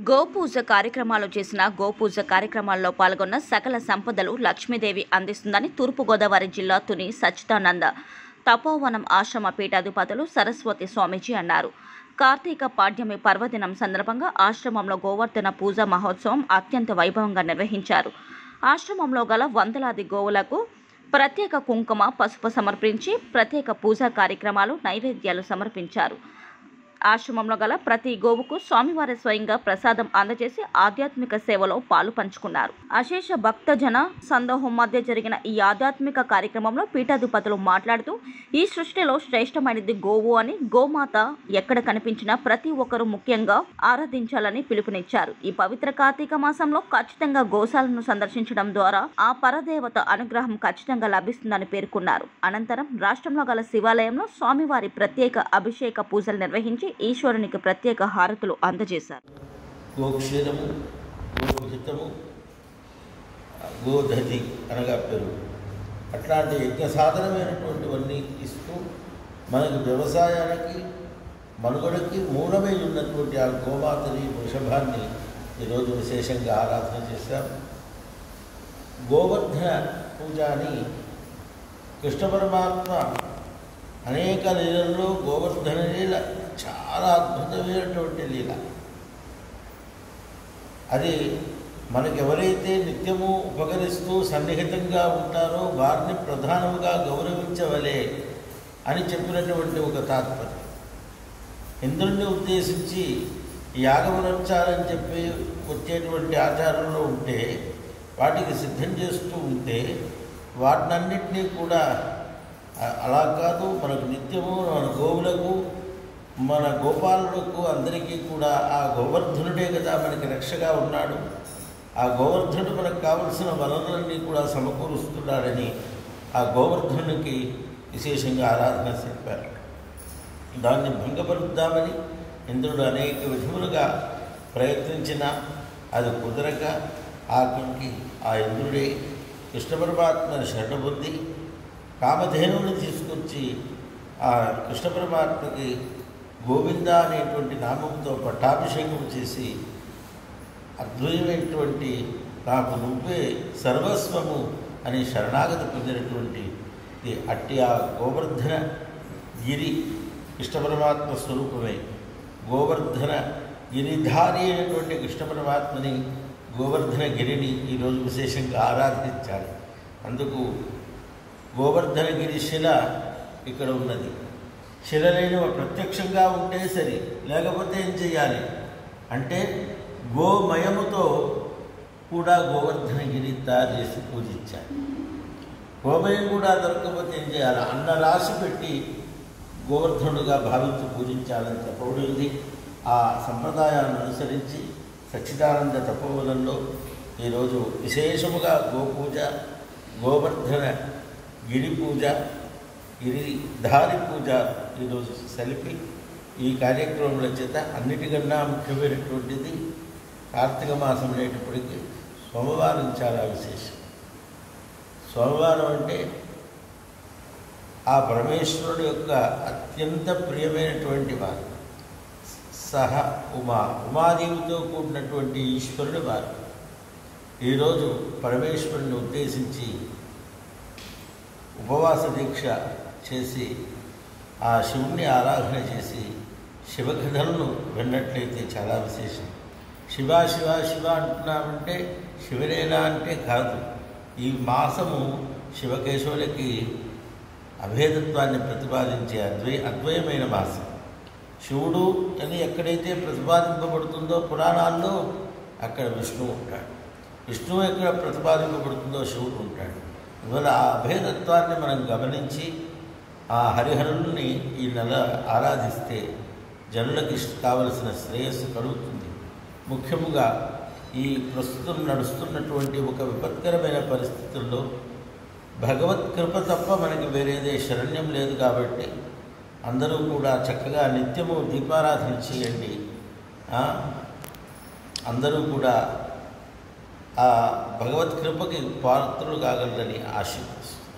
గోపూజ కార్యక్రమాలు చేసిన గోపూజ కార్యక్రమాల్లో పాల్గొన్న సకల సంపదలు లక్ష్మీదేవి అందిస్తుందని తూర్పుగోదావరి జిల్లా తుని సచ్చిదానంద తపోవనం ఆశ్రమ పీఠాధిపతులు సరస్వతి స్వామీజీ అన్నారు కార్తీక పాడ్యమి పర్వదినం సందర్భంగా ఆశ్రమంలో గోవర్ధన పూజ మహోత్సవం అత్యంత వైభవంగా నిర్వహించారు ఆశ్రమంలో గల వందలాది గోవులకు ప్రత్యేక కుంకుమ పసుపు సమర్పించి ప్రత్యేక పూజా కార్యక్రమాలు నైవేద్యాలు సమర్పించారు ఆశ్రమంలో గల ప్రతి గోవుకు స్వామివారి స్వయంగా ప్రసాదం అందజేసి ఆధ్యాత్మిక సేవలో పాలు పంచుకున్నారు అశేష భక్తజన సందోహం మధ్య జరిగిన ఈ ఆధ్యాత్మిక కార్యక్రమంలో పీఠాధిపతులు మాట్లాడుతూ ఈ సృష్టిలో శ్రేష్టమైనది గోవు అని గోమాత ఎక్కడ కనిపించినా ప్రతి ఒక్కరూ ముఖ్యంగా ఆరాధించాలని పిలుపునిచ్చారు ఈ పవిత్ర కార్తీక మాసంలో ఖచ్చితంగా గోశాలను సందర్శించడం ద్వారా ఆ పరదేవత అనుగ్రహం ఖచ్చితంగా లభిస్తుందని పేర్కొన్నారు అనంతరం రాష్ట్రంలో గల శివాలయంలో స్వామివారి ప్రత్యేక అభిషేక పూజలు నిర్వహించి ఈశ్వరునికి ప్రత్యేక హారతులు అందజేశారు గోక్షీరము గోహితము గోధతి అనగా పెరుగు అట్లాంటి యజ్ఞ సాధనమైనటువంటివన్నీ ఇస్తూ మనకు వ్యవసాయానికి మనుగడకి మూలమై ఉన్నటువంటి ఆ గోమాతని వృషభాన్ని ఈరోజు విశేషంగా ఆరాధన చేశాం గోవర్ధన పూజ అని కృష్ణ పరమాత్మ అనేక లీలల్లో గోవర్ధన లీల చాలా అద్భుతమైనటువంటి లీల అది మనకెవరైతే నిత్యము ఉపకరిస్తూ సన్నిహితంగా ఉంటారో వారిని ప్రధానముగా గౌరవించవలే అని చెప్పినటువంటి ఒక తాత్పర్యం ఇంద్రుణ్ణి ఉద్దేశించి యాగమునర్చాలని చెప్పి వచ్చేటువంటి ఆచారంలో ఉంటే వాటికి సిద్ధం చేస్తూ ఉంటే వాటినన్నింటినీ కూడా అ- అలా కాదు మనకు నిత్యము మన గోవులకు మన గోపాలులకు అందరికీ కూడా ఆ గోవర్ధనుడే కదా మనకి రక్షగా ఉన్నాడు ఆ గోవర్ధనుడు మనకు కావలసిన వనరులన్నీ కూడా సమకూరుస్తున్నాడని ఆ గోవర్ధనునికి విశేషంగా ఆరాధన చెప్పారు దాన్ని భంగపరుద్దామని ఇంద్రుడు అనేక విధములుగా ప్రయత్నించిన అది కుదరక ఆఖరికి ఆ ఇంద్రుడే కృష్ణ పరమాత్మని శరణబుద్ధి కామధేనువుని తీసుకొచ్చి ఆ కృష్ణ పరమాత్మకి గోవింద అనేటువంటి నామంతో పట్టాభిషేకం చేసి అద్భుతమైనటువంటి నాకు నువ్వే సర్వస్వము అని శరణాగతి పొందినటువంటి ఇది అట్టి ఆ గోవర్ధన గిరి కృష్ణ పరమాత్మ స్వరూపమే గోవర్ధన గిరిధారి అయినటువంటి కృష్ణ పరమాత్మని గోవర్ధన గిరిని ఈరోజు విశేషంగా ఆరాధించాలి అందుకు గోవర్ధన గిరి శిల ఇక్కడ ఉన్నది శిల లేని ప్రత్యక్షంగా ఉంటే సరి లేకపోతే ఏం చేయాలి అంటే గోమయముతో కూడా గోవర్ధన గిరి తయారు చేసి పూజించాలి గోమయం కూడా దొరకకపోతే ఏం చేయాలి అన్న రాసి పెట్టి గోవర్ధనుడుగా భావించి పూజించాలని చెప్పబడింది ఆ సంప్రదాయాన్ని అనుసరించి సచ్చిదానంద తపోవనంలో ఈరోజు విశేషముగా గోపూజ గోవర్ధన గిరి పూజ గిరిధారి పూజ ఈరోజు సలిపి ఈ కార్యక్రమముల చేత అన్నిటికన్నా ముఖ్యమైనటువంటిది కార్తీక మాసం అనేటప్పటికీ సోమవారం చాలా విశేషం సోమవారం అంటే ఆ పరమేశ్వరుడు యొక్క అత్యంత ప్రియమైనటువంటి వారు సహ ఉమా ఉమాదేవితో కూడినటువంటి ఈశ్వరుడు వారు ఈరోజు పరమేశ్వరుని ఉద్దేశించి ఉపవాస దీక్ష చేసి ఆ శివుణ్ణి ఆరాధన చేసి శివకథలను విన్నట్లయితే చాలా విశేషం శివ శివ శివ అంటున్నామంటే శివనేనా అంటే కాదు ఈ మాసము శివకేశవులకి అభేదత్వాన్ని ప్రతిపాదించే అద్వై అద్వయమైన మాసం శివుడు అని ఎక్కడైతే ప్రతిపాదింపబడుతుందో పురాణాల్లో అక్కడ విష్ణువు ఉంటాడు విష్ణువు ఎక్కడ ప్రతిపాదింపబడుతుందో శివుడు ఉంటాడు ఇవాళ ఆ అభేదత్వాన్ని మనం గమనించి ఆ హరిహరుల్ని ఈ నెల ఆరాధిస్తే జనులకి కావలసిన శ్రేయస్సు కలుగుతుంది ముఖ్యముగా ఈ ప్రస్తుతం నడుస్తున్నటువంటి ఒక విపత్కరమైన పరిస్థితుల్లో భగవత్ కృప తప్ప మనకి వేరేదే శరణ్యం లేదు కాబట్టి అందరూ కూడా చక్కగా నిత్యము దీపారాధన చేయండి ఆ, అందరూ కూడా ఆ భగవత్ కృపకి పాత్రులు కాగలరని ఆశిస్తున్నాను